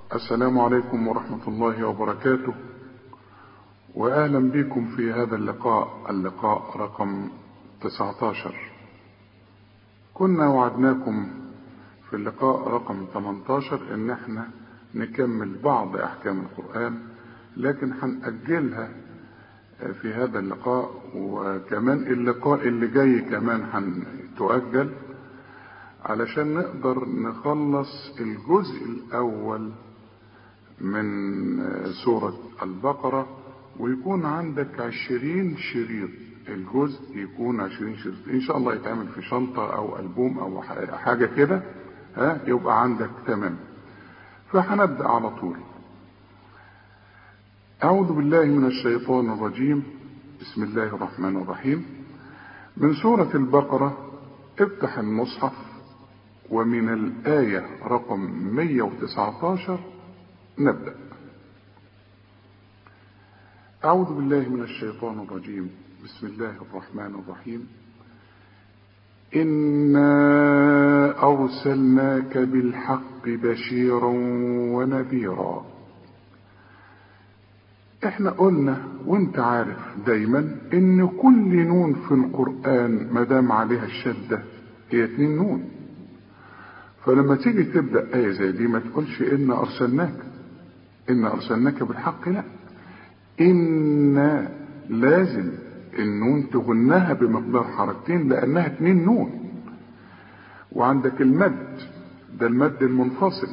السلام عليكم ورحمة الله وبركاته وأهلا بكم في هذا اللقاء اللقاء رقم 19 كنا وعدناكم في اللقاء رقم 18 ان احنا نكمل بعض احكام القرآن لكن هنأجلها في هذا اللقاء وكمان اللقاء اللي جاي كمان هتؤجل علشان نقدر نخلص الجزء الاول من سورة البقرة ويكون عندك عشرين شريط الجزء يكون عشرين شريط ان شاء الله يتعمل في شنطة او البوم او حاجة كده ها يبقى عندك تمام فهنبدأ على طول أعوذ بالله من الشيطان الرجيم بسم الله الرحمن الرحيم من سورة البقرة افتح المصحف ومن الآية رقم 119 نبدأ أعوذ بالله من الشيطان الرجيم بسم الله الرحمن الرحيم إنا أرسلناك بالحق بشيرا ونذيرا احنا قلنا وانت عارف دايما ان كل نون في القرآن مدام عليها الشدة هي اتنين نون فلما تيجي تبدأ آية زي دي ما تقولش إن أرسلناك إن أرسلناك بالحق لا إن لازم النون تغنها بمقدار حركتين لأنها اتنين نون وعندك المد ده المد المنفصل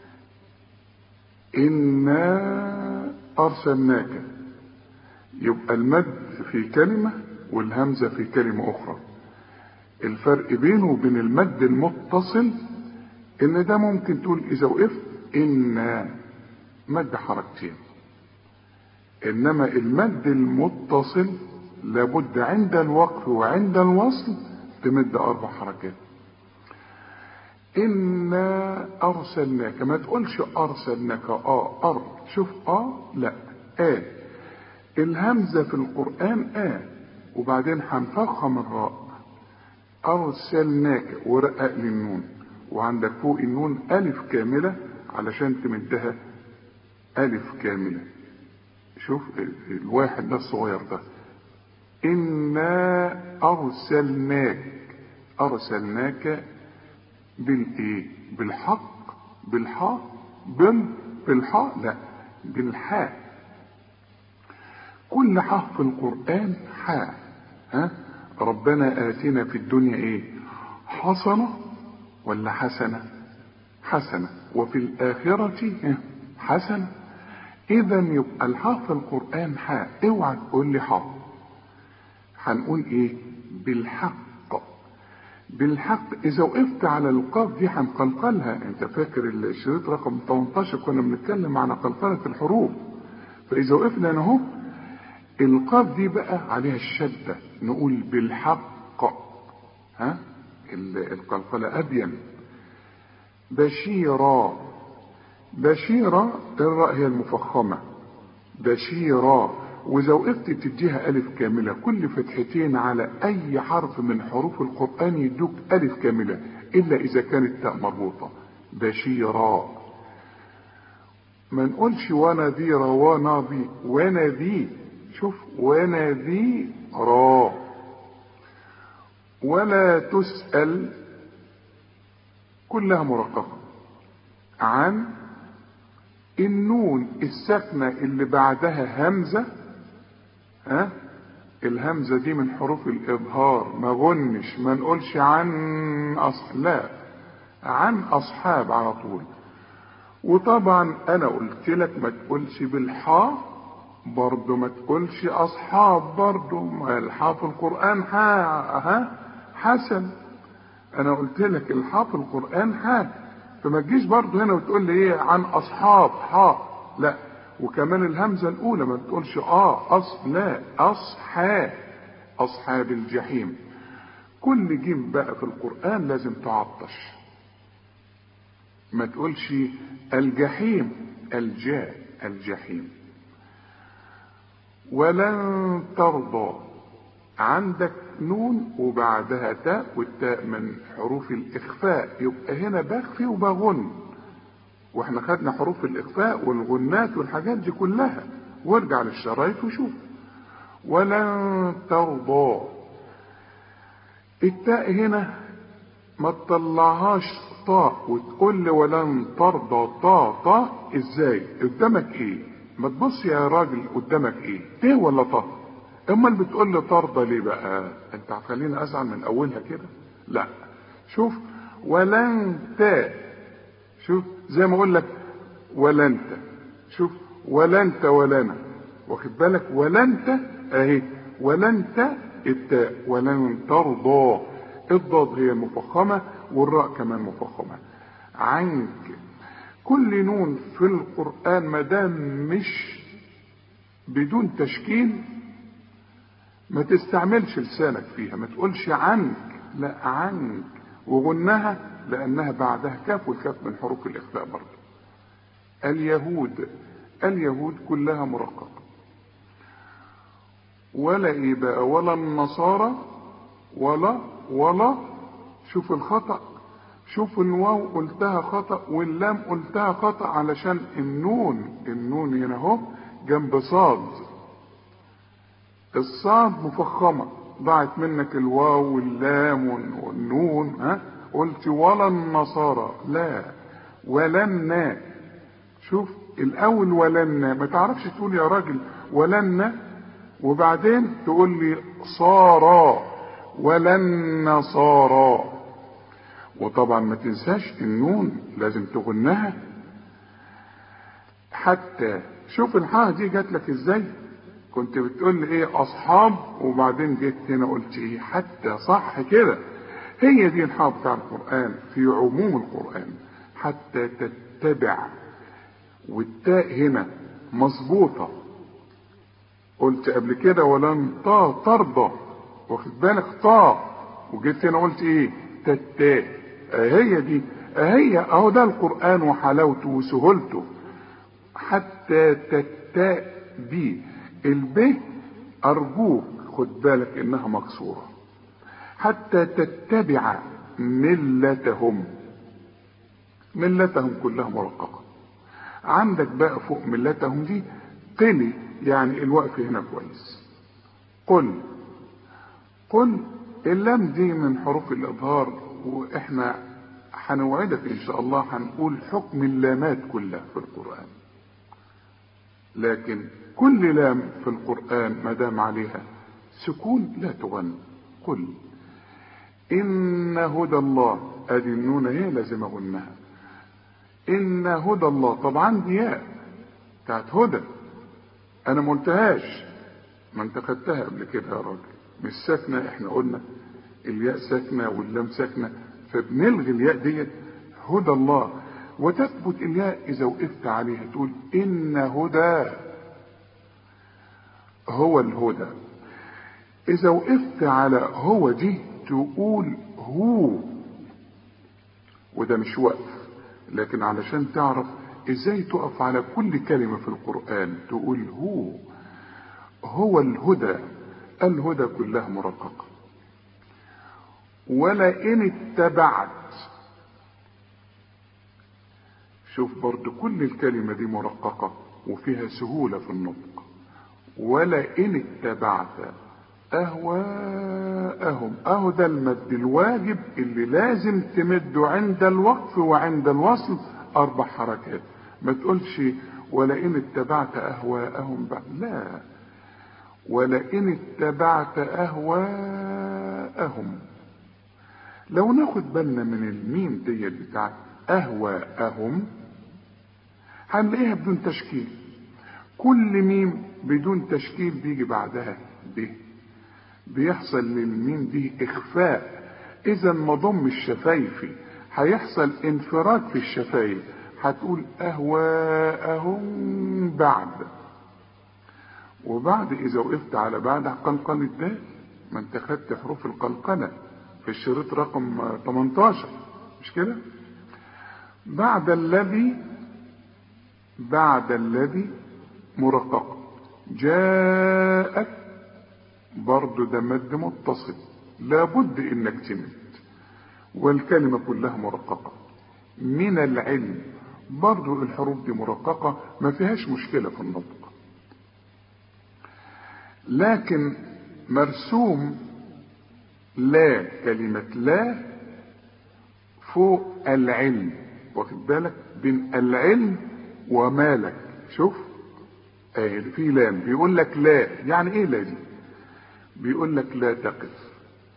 إنا أرسلناك يبقى المد في كلمة والهمزة في كلمة أخرى الفرق بينه وبين المد المتصل ان ده ممكن تقول اذا وقفت ان مد حركتين انما المد المتصل لابد عند الوقف وعند الوصل تمد اربع حركات إنا أرسلناك ما تقولش أرسلناك آه أر شوف آه لا آه الهمزة في القرآن آه وبعدين هنفخم الراء أرسلناك ورقق للنون وعندك فوق النون ألف كاملة علشان تمدها ألف كاملة شوف الواحد ده الصغير ده إنا أرسلناك أرسلناك بالإيه بالحق بالحاء بال بالحاء لا بالحاء كل حرف في القرآن حاء ها ربنا آتنا في الدنيا إيه حسنة ولا حسنة حسنة وفي الآخرة حسنة إذا يبقى الحاء في القرآن حاء اوعى تقول لي حاء هنقول إيه بالحق بالحق إذا وقفت على القاف دي هنقلقلها أنت فاكر الشريط رقم 18 كنا بنتكلم عن قلقلة الحروف فإذا وقفنا هنا أهو القاف دي بقى عليها الشدة نقول بالحق ها القلقلة أبين بشيرا بشيرا الراء هي المفخمة بشيرا وإذا وقفت تديها ألف كاملة كل فتحتين على أي حرف من حروف القرآن يدوك ألف كاملة إلا إذا كانت تاء مربوطة بشيرا ما نقولش ونذيرا ونذي ونذي شوف ونذيرا ولا تسأل كلها مرققة عن النون الساكنة اللي بعدها همزة ها الهمزة دي من حروف الإظهار ما غنش ما نقولش عن أصل لا عن أصحاب على طول وطبعا أنا قلت لك ما تقولش بالحاء برضه ما تقولش أصحاب برضه ما الحاء في القرآن حاء ها حسن أنا قلت لك الحاء في القرآن حاء فما تجيش برضه هنا وتقول لي إيه عن أصحاب حاء لا وكمان الهمزة الأولى ما تقولش آه أص لا أصحاب أصحاب الجحيم كل جيم بقى في القرآن لازم تعطش ما تقولش الجحيم الجاء الجحيم ولن ترضى عندك نون وبعدها تاء والتاء من حروف الإخفاء يبقى هنا بخفي وبغن واحنا خدنا حروف الاخفاء والغنات والحاجات دي كلها وارجع للشرايط وشوف ولن ترضى التاء هنا ما تطلعهاش طاء وتقول لي ولن ترضى طاء طاء ازاي قدامك ايه ما تبص يا راجل قدامك ايه ايه ولا طاء امال بتقول لي ترضى ليه بقى انت هتخليني ازعل من اولها كده لا شوف ولن تاء شوف زي ما اقول لك ولا انت شوف ولا انت ولا انا واخد بالك ولا انت اهي ولا انت التاء ولن ترضى الضاد هي المفخمه والراء كمان مفخمه عنك كل نون في القران ما دام مش بدون تشكيل ما تستعملش لسانك فيها ما تقولش عنك لا عنك وغنها لانها بعدها كاف والكاف من حروف الاخفاء برضه اليهود اليهود كلها مرققه ولا ايه بقى ولا النصارى ولا ولا شوف الخطأ شوف الواو قلتها خطأ واللام قلتها خطأ علشان النون النون هنا اهو جنب صاد الصاد مفخمة ضاعت منك الواو واللام والنون ها قلت ولا النصارى لا ولنا شوف الاول ولنا ما تعرفش تقول يا راجل ولنا وبعدين تقول لي صارا ولن صارا وطبعا ما تنساش النون لازم تغنها حتى شوف الحاء دي جات لك ازاي كنت بتقول لي ايه اصحاب وبعدين جيت هنا قلت ايه حتى صح كده هي دي الحاء بتاع القران في عموم القران حتى تتبع والتاء هنا مظبوطه قلت قبل كده ولن طا ترضى واخد بالك طا وجيت هنا قلت ايه تتاء هي دي هي اهو ده القران وحلاوته وسهولته حتى تتاء دي الب ارجوك خد بالك انها مكسوره حتى تتبع ملتهم ملتهم كلها مرققه عندك بقى فوق ملتهم دي قلي يعني الوقف هنا كويس قل قل اللام دي من حروف الإظهار وإحنا هنوعدك إن شاء الله هنقول حكم اللامات كلها في القرآن لكن كل لام في القرآن ما دام عليها سكون لا تغن قل إن هدى الله أدي النون هي لازم أغنها إن هدى الله طبعا دي ياء بتاعت هدى انا ما قلتهاش ما انت خدتها قبل كده يا راجل مش ساكنه احنا قلنا الياء ساكنه واللام ساكنه فبنلغي الياء ديت هدى الله وتثبت الياء اذا وقفت عليها تقول ان هدى هو الهدى اذا وقفت على هو دي تقول هو وده مش وقف لكن علشان تعرف ازاي تقف على كل كلمة في القرآن تقول هو هو الهدى الهدى كلها مرققة ولئن اتبعت شوف برضو كل الكلمة دي مرققة وفيها سهولة في النطق ولئن اتبعت أهواءهم أهو ده المد الواجب اللي لازم تمده عند الوقف وعند الوصل أربع حركات ما تقولش ولئن اتبعت أهواءهم بعد لا ولئن اتبعت أهواءهم لو ناخد بالنا من الميم ديت بتاعت أهواءهم هنلاقيها بدون تشكيل كل ميم بدون تشكيل بيجي بعدها ب بيحصل للميم دي إخفاء إذا ما ضم الشفايفي هيحصل انفراد في الشفايف هتقول أهواءهم بعد وبعد إذا وقفت على بعد قلقل الدال ما انت خدت حروف القلقلة في الشريط رقم 18 مش كده بعد الذي بعد الذي مرقق جاءك برضو ده مد متصل لابد انك تمد والكلمة كلها مرققة من العلم برضو الحروف دي مرققة ما فيهاش مشكلة في النطق لكن مرسوم لا كلمة لا فوق العلم واخد بالك بين العلم ومالك شوف اهي في لام بيقول لك لا يعني ايه لا دي بيقول لك لا تقف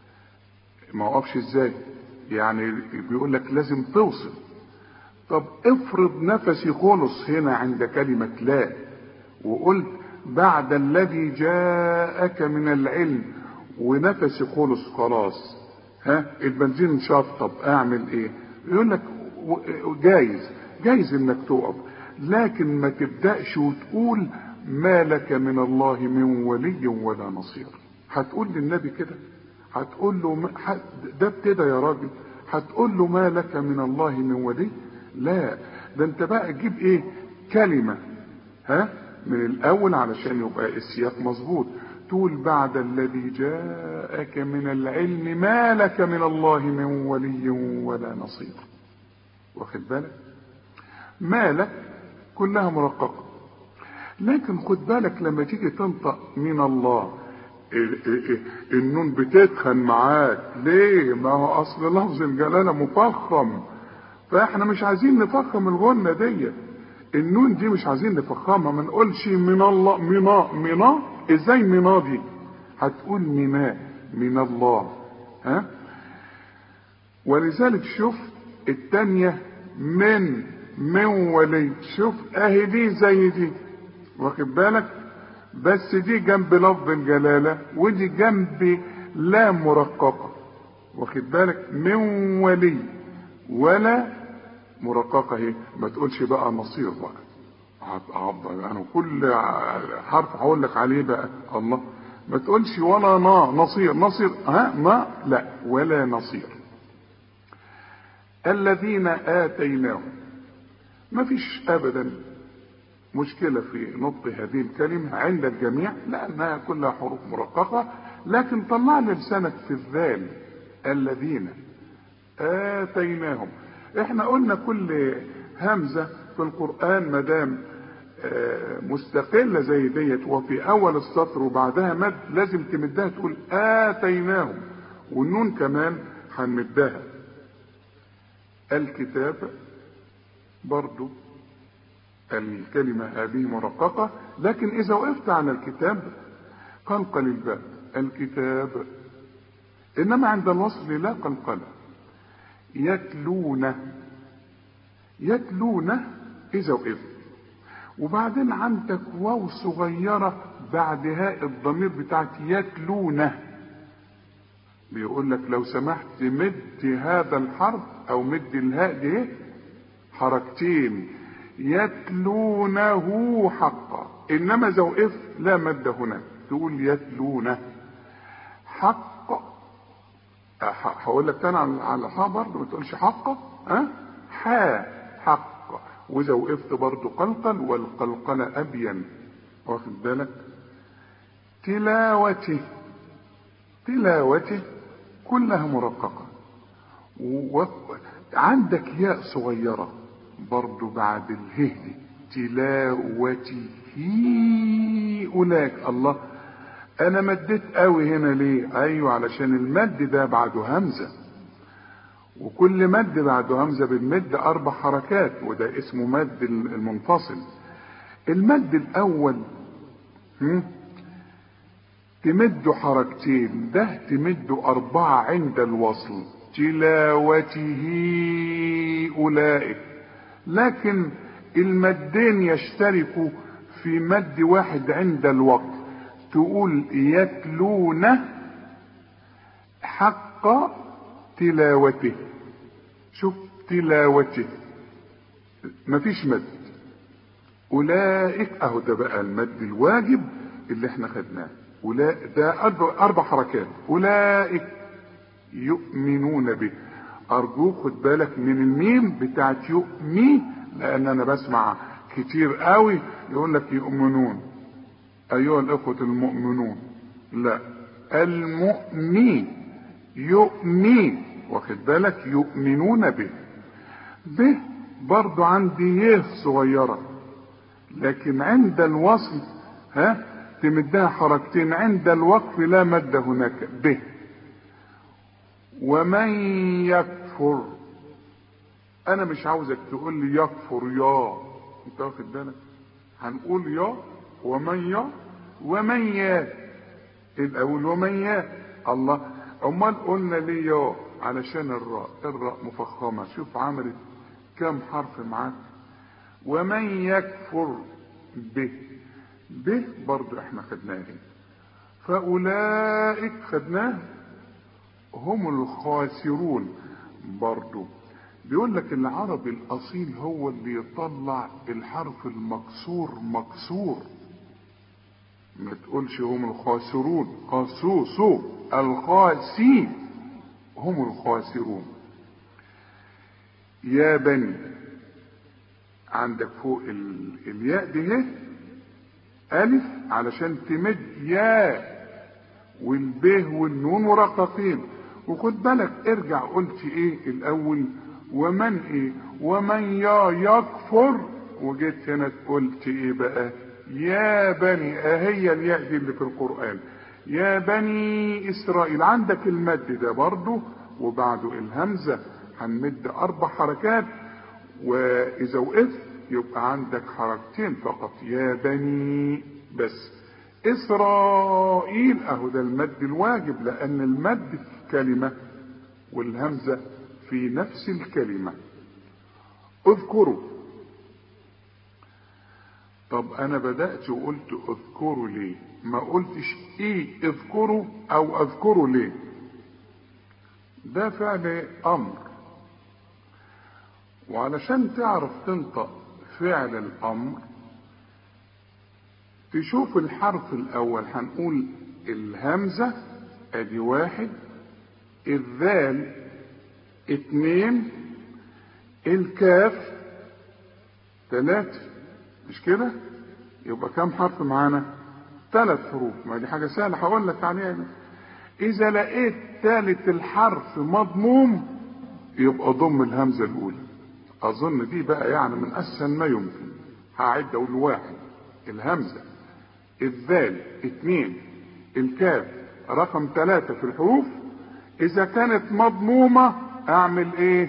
ما وقفش ازاي يعني بيقول لك لازم توصل طب افرض نفسي خلص هنا عند كلمة لا وقلت بعد الذي جاءك من العلم ونفسي خلص خلاص ها البنزين شطب اعمل ايه يقول لك جايز جايز انك تقف لكن ما تبدأش وتقول ما لك من الله من ولي ولا نصير هتقول للنبي كده هتقول له ده ابتدى يا راجل هتقول له ما لك من الله من ولي لا ده انت بقى تجيب ايه كلمة ها من الاول علشان يبقى السياق مظبوط تقول بعد الذي جاءك من العلم ما لك من الله من ولي ولا نصير واخد بالك مالك كلها مرققة لكن خد بالك لما تيجي تنطق من الله النون بتتخن معاك ليه ما هو اصل لفظ الجلالة مفخم فاحنا مش عايزين نفخم الغنة دي النون دي مش عايزين نفخمها ما نقولش من الله منا منا ازاي منا دي هتقول منا من الله ها ولذلك شوف التانية من من ولي شوف اهي دي زي دي واخد بالك بس دي جنب لفظ الجلالة ودي جنب لا مرققة واخد بالك من ولي ولا مرققة اهي ما تقولش بقى نصير بقى انا يعني كل حرف هقول لك عليه بقى الله ما تقولش ولا نا نصير نصير ها ما لا ولا نصير الذين آتيناهم ما فيش ابدا مشكلة في نطق هذه الكلمة عند الجميع لأنها كلها حروف مرققة لكن طلع لسانك في الذال الذين آتيناهم احنا قلنا كل همزة في القرآن مدام مستقلة زي ديت وفي أول السطر وبعدها مد لازم تمدها تقول آتيناهم والنون كمان هنمدها الكتاب برضو الكلمة هذه مرققة لكن إذا وقفت على الكتاب قلقل الباء الكتاب إنما عند الوصل لا قلقلة يتلونه يتلونه إذا وقفت وبعدين عندك واو صغيرة بعد هاء الضمير بتاعت يتلونه بيقول لك لو سمحت مد هذا الحرف او مد الهاء دي حركتين يتلونه حقا انما اذا وقفت لا مد هنا تقول يتلونه حق هقول لك تاني على الحاء برضه ما تقولش حقا ها حا حق واذا وقفت برضه قلقل والقلقلة ابين واخد بالك تلاوته تلاوته كلها مرققة وعندك ياء صغيرة برضو بعد اله دي تلاوته أولاك الله انا مديت قوي هنا ليه ايوه علشان المد ده بعده همزة وكل مد بعده همزة بنمد اربع حركات وده اسمه مد المنفصل المد الاول هم؟ تمد حركتين ده تمد أربعة عند الوصل تلاوته أولئك لكن المدين يشتركوا في مد واحد عند الوقت تقول يتلون حق تلاوته شوف تلاوته مفيش مد أولئك أهو ده بقى المد الواجب اللي احنا خدناه أولئك ده أربع حركات أولئك يؤمنون به أرجوك خد بالك من الميم بتاعت يؤمي لأن أنا بسمع كتير قوي يقول لك يؤمنون أيها الأخوة المؤمنون لا المؤمن يؤمي واخد بالك يؤمنون به به برضو عندي يه صغيرة لكن عند الوصل ها تمدها حركتين عند الوقف لا مد هناك به ومن يكفر انا مش عاوزك تقول لي يكفر يا انت واخد بالك هنقول يا ومن يا ومن يا الاول ومن يا الله امال قلنا ليه يا علشان الراء الراء مفخمه شوف عملت كم حرف معاك ومن يكفر به به برضو احنا خدناه فاولئك خدناه هم الخاسرون برضو بيقول لك العربي الاصيل هو اللي يطلع الحرف المكسور مكسور ما تقولش هم الخاسرون قاسو سو الخاسي هم الخاسرون يا بني عندك فوق ال... الياء دي اهي الف علشان تمد يا والب والنون مرققين وخد بالك ارجع قلت ايه الاول ومن ايه ومن يا يكفر وجيت هنا قلت ايه بقى يا بني اهي الياء دي اللي في القرآن يا بني اسرائيل عندك المد ده برضو وبعده الهمزة هنمد اربع حركات واذا وقفت يبقى عندك حركتين فقط يا بني بس اسرائيل اهو ده المد الواجب لان المد في كلمة والهمزة في نفس الكلمة اذكروا طب انا بدأت وقلت اذكروا ليه ما قلتش ايه اذكروا او اذكروا ليه ده فعل امر وعلشان تعرف تنطق فعل الامر تشوف الحرف الاول هنقول الهمزة ادي واحد الذال اتنين الكاف تلاتة مش كده يبقى كم حرف معانا ثلاث حروف ما دي حاجة سهلة هقول لك عليها دي. اذا لقيت ثالث الحرف مضموم يبقى ضم الهمزة الاولى اظن دي بقى يعني من اسهل ما يمكن هعد اقول واحد الهمزة الذال اتنين الكاف رقم ثلاثة في الحروف اذا كانت مضمومة اعمل ايه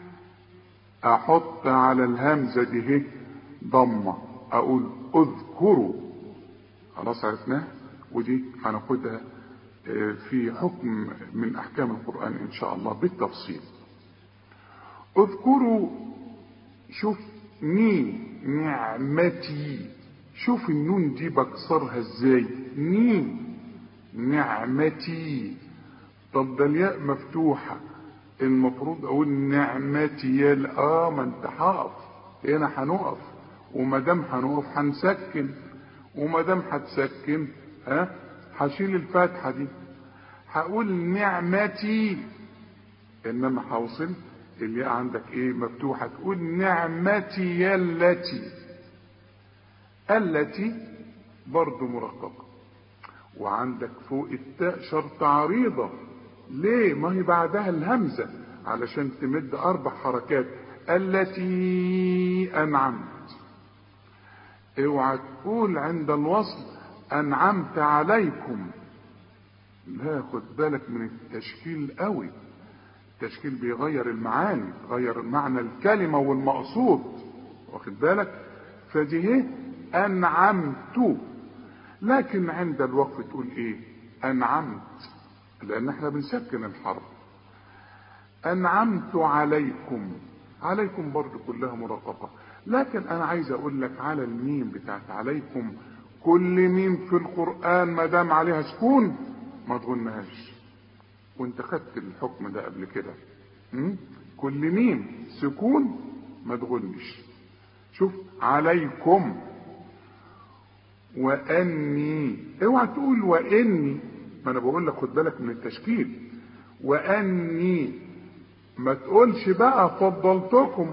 احط على الهمزة دي هي ضمة اقول اذكروا خلاص عرفناها ودي هناخدها في حكم من احكام القرآن ان شاء الله بالتفصيل اذكروا شوف ني نعمتي شوف النون دي بكسرها ازاي ني نعمتي طب ده الياء مفتوحة المفروض اقول نعمتي يا اه ما انت هقف هنا هنقف وما دام هنقف هنسكن وما دام هتسكن ها هشيل الفتحة دي هقول نعمتي انما هوصل الياء عندك ايه مفتوحة تقول نعمتي التي التي برضو مرققة وعندك فوق التاء شرط عريضة ليه ما هي بعدها الهمزة علشان تمد اربع حركات التي انعمت اوعى تقول عند الوصل انعمت عليكم لا خد بالك من التشكيل قوي التشكيل بيغير المعاني غير معنى الكلمة والمقصود واخد بالك فدي هي انعمت لكن عند الوقف تقول ايه انعمت لان احنا بنسكن الحرف انعمت عليكم عليكم برضو كلها مرققة لكن انا عايز اقول لك على الميم بتاعت عليكم كل ميم في القرآن ما دام عليها سكون ما تغنهاش وانت خدت الحكم ده قبل كده م? كل ميم سكون ما تغنش شوف عليكم واني اوعى تقول واني ما انا بقول لك خد بالك من التشكيل واني ما تقولش بقى فضلتكم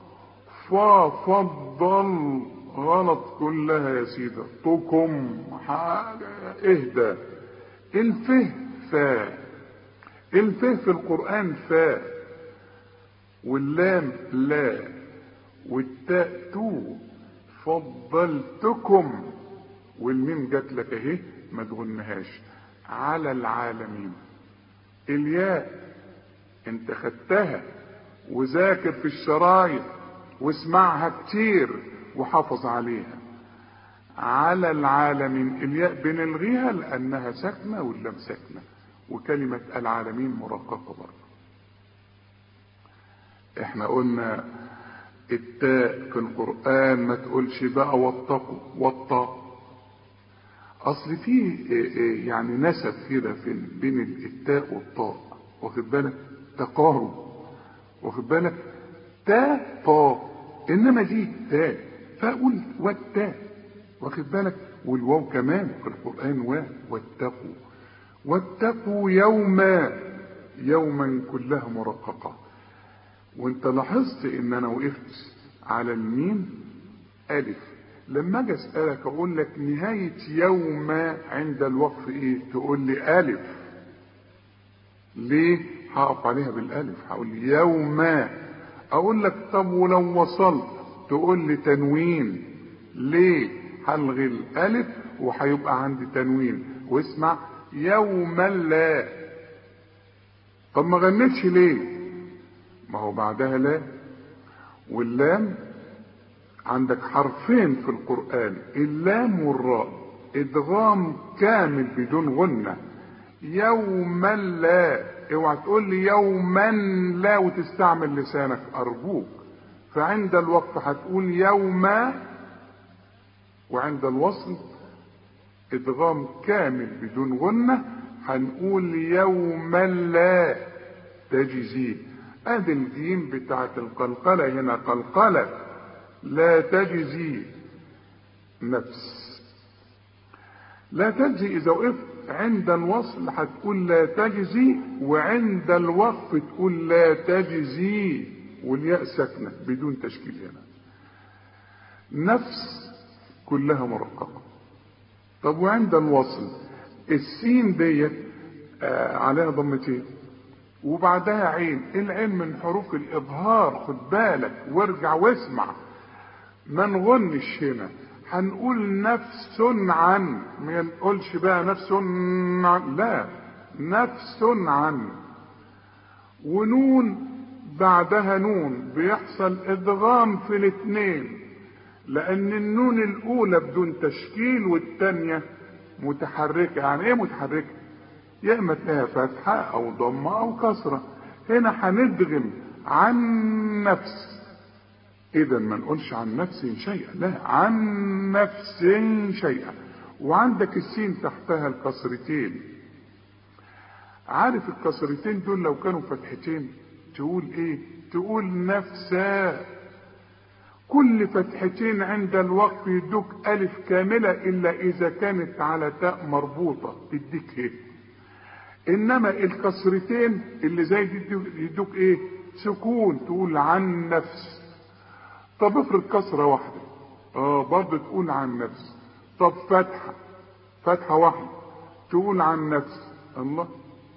ففضل غلط كلها يا سيدة تكم حاجة اهدى الفه فا الفه في القرآن فا واللام لا والتاء تو فضلتكم والميم جات لك اهي ما تغنهاش على العالمين الياء انت خدتها وذاكر في الشرايط واسمعها كتير وحافظ عليها على العالمين الياء بنلغيها لانها ساكنه واللام ساكنه وكلمه العالمين مرققه برضه احنا قلنا التاء في القران ما تقولش بقى واتقوا والطاء اصل في يعني نسب كده بين التاء والطاء واخد بالك تقارب واخد بالك تا طا انما دي تاء فاقول والتاء واخد بالك والواو كمان في القران و واتقوا واتقوا يوما يوما كلها مرققه وانت لاحظت ان انا وقفت على الميم الف لما اجي اسالك اقول لك نهايه يوم عند الوقف ايه تقول لي الف ليه هقف عليها بالالف هقول لي يوم اقول لك طب ولو وصلت تقول لي تنوين ليه هلغي الالف وهيبقى عندي تنوين واسمع يوما لا طب ما غنيتش ليه ما هو بعدها لا واللام عندك حرفين في القرآن اللام والراء ادغام كامل بدون غنة يوما لا اوعى تقول لي يوما لا وتستعمل لسانك ارجوك فعند الوقت هتقول يوما وعند الوصل ادغام كامل بدون غنة هنقول يوما لا تجزي ادي الجيم بتاعت القلقلة هنا قلقلة لا تجزي نفس لا تجزي اذا وقفت عند الوصل هتقول لا تجزي وعند الوقف تقول لا تجزي والياء ساكنه بدون تشكيل هنا نفس كلها مرققه طب وعند الوصل السين ديت آه عليها ضمتين وبعدها عين العين من حروف الاظهار خد بالك وارجع واسمع ما نغنش هنا هنقول نفس عن ما نقولش بقى نفس عن لا نفس عن ونون بعدها نون بيحصل ادغام في الاثنين لان النون الاولى بدون تشكيل والثانيه متحركه يعني ايه متحركه يا اما تلاقيها فتحه او ضمه او كسره هنا هندغم عن نفس اذا ما نقولش عن نفس شيئا لا عن نفس شيئا وعندك السين تحتها الكسرتين عارف الكسرتين دول لو كانوا فتحتين تقول ايه تقول نفسا كل فتحتين عند الوقف يدوك الف كاملة الا اذا كانت على تاء مربوطة تديك ايه انما الكسرتين اللي زي دي يدوك ايه سكون تقول عن نفس طب افرض كسرة واحدة اه برضه تقول عن نفس طب فتحة فتحة واحدة تقول عن نفس الله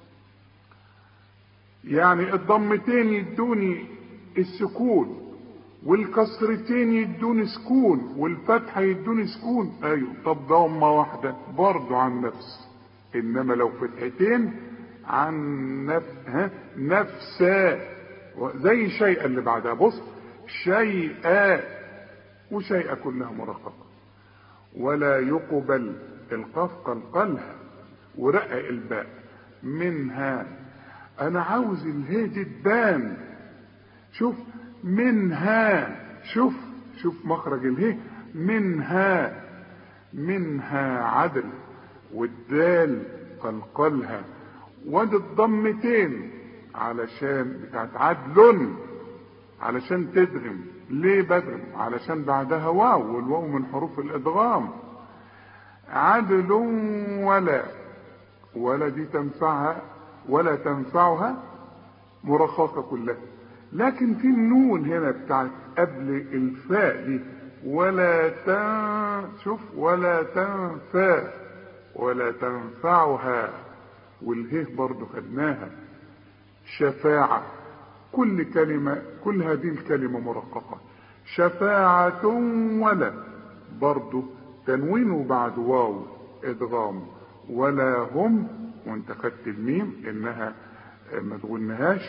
يعني الضمتين يدوني السكون والكسرتين يدوني سكون والفتحة يدوني سكون ايوه طب ضمة واحدة برضه عن نفس انما لو فتحتين عن نفس ها نفسا زي الشيء اللي بعدها بص شيئا وشيئا كلها مرققة ولا يقبل القاف قلقلها ورقق الباء منها انا عاوز الهي دي تبان شوف منها شوف شوف مخرج الهي منها منها عدل والدال قلقلها وادي الضمتين علشان بتاعت عدل علشان تدغم ليه بدغم علشان بعدها واو والواو من حروف الادغام عدل ولا ولا دي تنفعها ولا تنفعها مرخصة كلها لكن في النون هنا بتاعت قبل الفاء دي ولا تن شوف ولا تنفع ولا تنفعها والهيه برضو خدناها شفاعة كل كلمة كل هذه الكلمة مرققة شفاعة ولا برضو تنوين بعد واو ادغام ولا هم وانت خدت الميم انها ما تغنهاش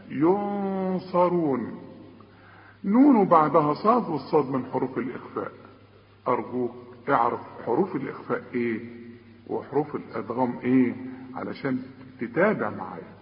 ينصرون نون بعدها صاد والصاد من حروف الاخفاء ارجوك اعرف حروف الاخفاء ايه وحروف الادغام ايه علشان تتابع معايا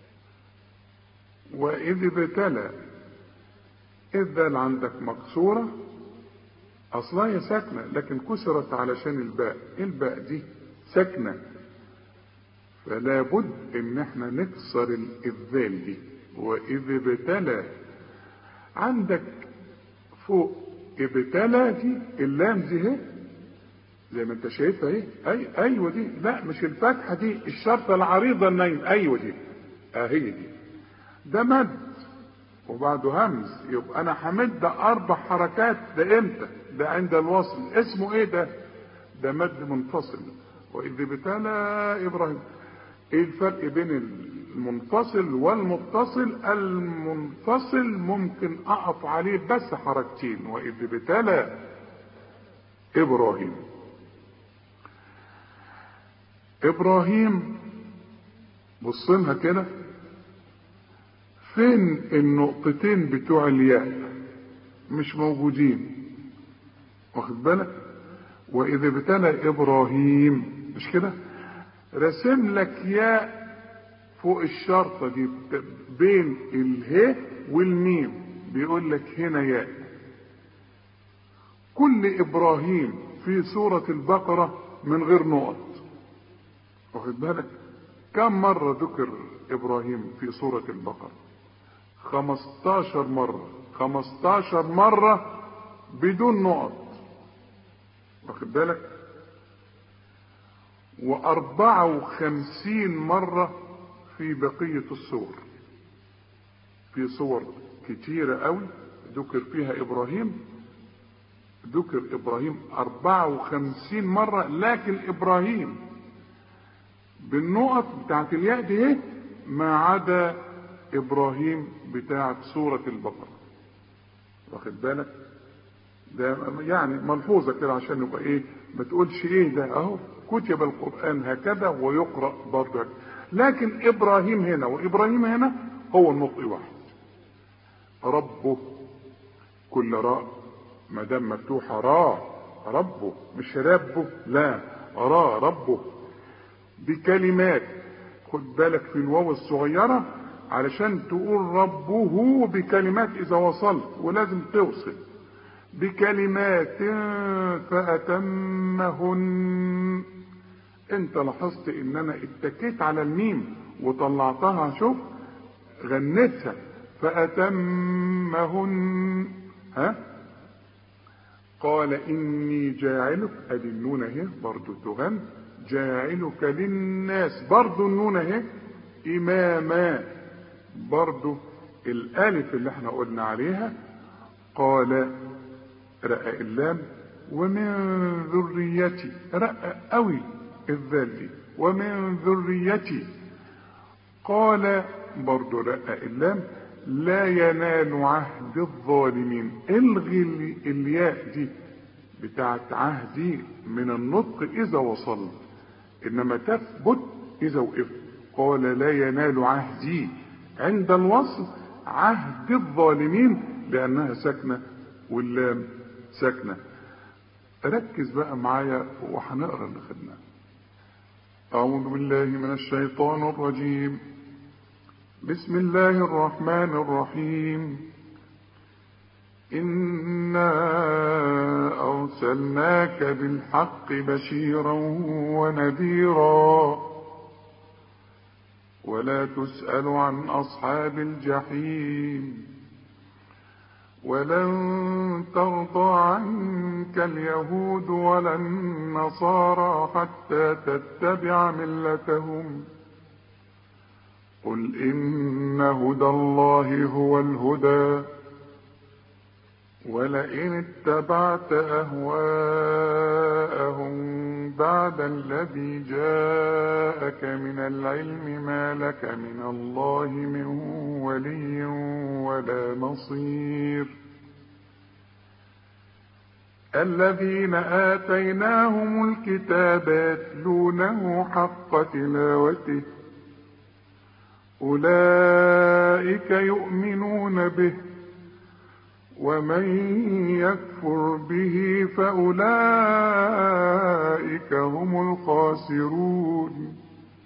واذ ابتلى اذ دال عندك مكسورة اصلها هي ساكنة لكن كسرت علشان الباء الباء دي ساكنة فلا بد ان احنا نكسر الذال دي واذ ابتلى عندك فوق ابتلى دي اللام دي اهي زي ما انت شايفها اهي اي ايوه دي لا مش الفتحه دي الشرطه العريضه النايم ايوه دي اهي دي ده مد وبعده همز يبقى انا همد اربع حركات ده امتى ده عند الوصل اسمه ايه ده ده مد منفصل واذ ابتلى ابراهيم ايه الفرق بين المنفصل والمتصل المنفصل ممكن اقف عليه بس حركتين واذ ابتلى ابراهيم ابراهيم بصلها كده فين النقطتين بتوع الياء مش موجودين واخد بالك واذا ابتلى ابراهيم مش كده رسم لك ياء فوق الشرطة دي بين اله والميم بيقول لك هنا ياء كل ابراهيم في سورة البقرة من غير نقط واخد بالك كم مرة ذكر ابراهيم في سورة البقرة خمستاشر مرة خمستاشر مرة بدون نقط واخد بالك واربعة وخمسين مرة في بقية الصور في صور كتيرة قوي ذكر فيها ابراهيم ذكر ابراهيم اربعة وخمسين مرة لكن ابراهيم بالنقط بتاعت الياء دي ايه ما عدا ابراهيم بتاعت سورة البقرة واخد بالك ده يعني ملحوظة كده عشان يبقى ايه ما تقولش ايه ده اهو كتب القرآن هكذا ويقرأ برضه لكن ابراهيم هنا وابراهيم هنا هو النطق واحد ربه كل راء ما دام مفتوحة راء ربه مش ربه لا راء ربه بكلمات خد بالك في الواو الصغيرة علشان تقول ربه بكلمات اذا وصلت ولازم توصل بكلمات فأتمهن انت لاحظت ان انا اتكيت على الميم وطلعتها شوف غنيتها فأتمهن ها قال اني جاعلك ادي النون اهي برضه تغن جاعلك للناس برضه النون اهي اماما برضه الالف اللي احنا قلنا عليها قال رقق اللام ومن ذريتي رقق قوي الذال دي ومن ذريتي قال برضه رقق اللام لا ينال عهد الظالمين الغي الياء دي بتاعت عهدي من النطق اذا وصلت انما تثبت اذا وقفت قال لا ينال عهدي عند الوصل عهد الظالمين لانها ساكنه واللام ساكنه ركز بقى معايا وهنقرا اللي خدناه اعوذ بالله من الشيطان الرجيم بسم الله الرحمن الرحيم انا ارسلناك بالحق بشيرا ونذيرا ولا تسال عن اصحاب الجحيم ولن ترضى عنك اليهود ولا النصارى حتى تتبع ملتهم قل ان هدى الله هو الهدى ولئن اتبعت اهواءهم بعد الذي جاءك من العلم ما لك من الله من ولي ولا نصير الذين آتيناهم الكتاب يتلونه حق تلاوته أولئك يؤمنون به ومن يكفر به فأولئك هم الخاسرون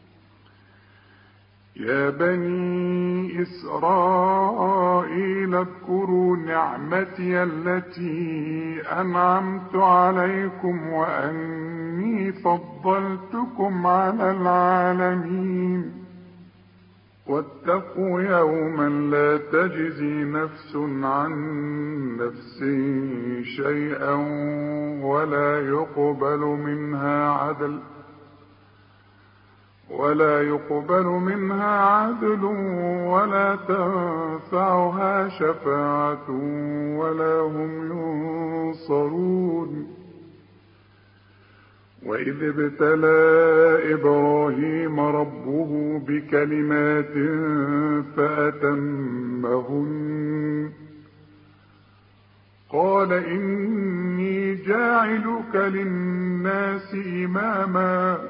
يا بني إسرائيل اذكروا نعمتي التي أنعمت عليكم وأني فضلتكم على العالمين واتقوا يوما لا تجزي نفس عن نفس شيئا ولا يقبل منها عدل ولا يقبل منها عدل ولا تنفعها شفاعة ولا هم ينصرون وإذ ابتلى إبراهيم ربه بكلمات فأتمهن قال إني جاعلك للناس إماما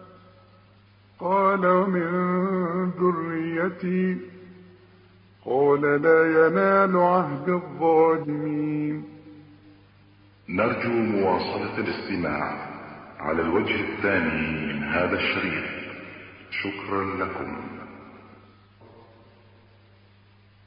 قال ومن ذريتي قال لا ينال عهد الظالمين نرجو مواصلة الاستماع على الوجه الثاني من هذا الشريط شكرا لكم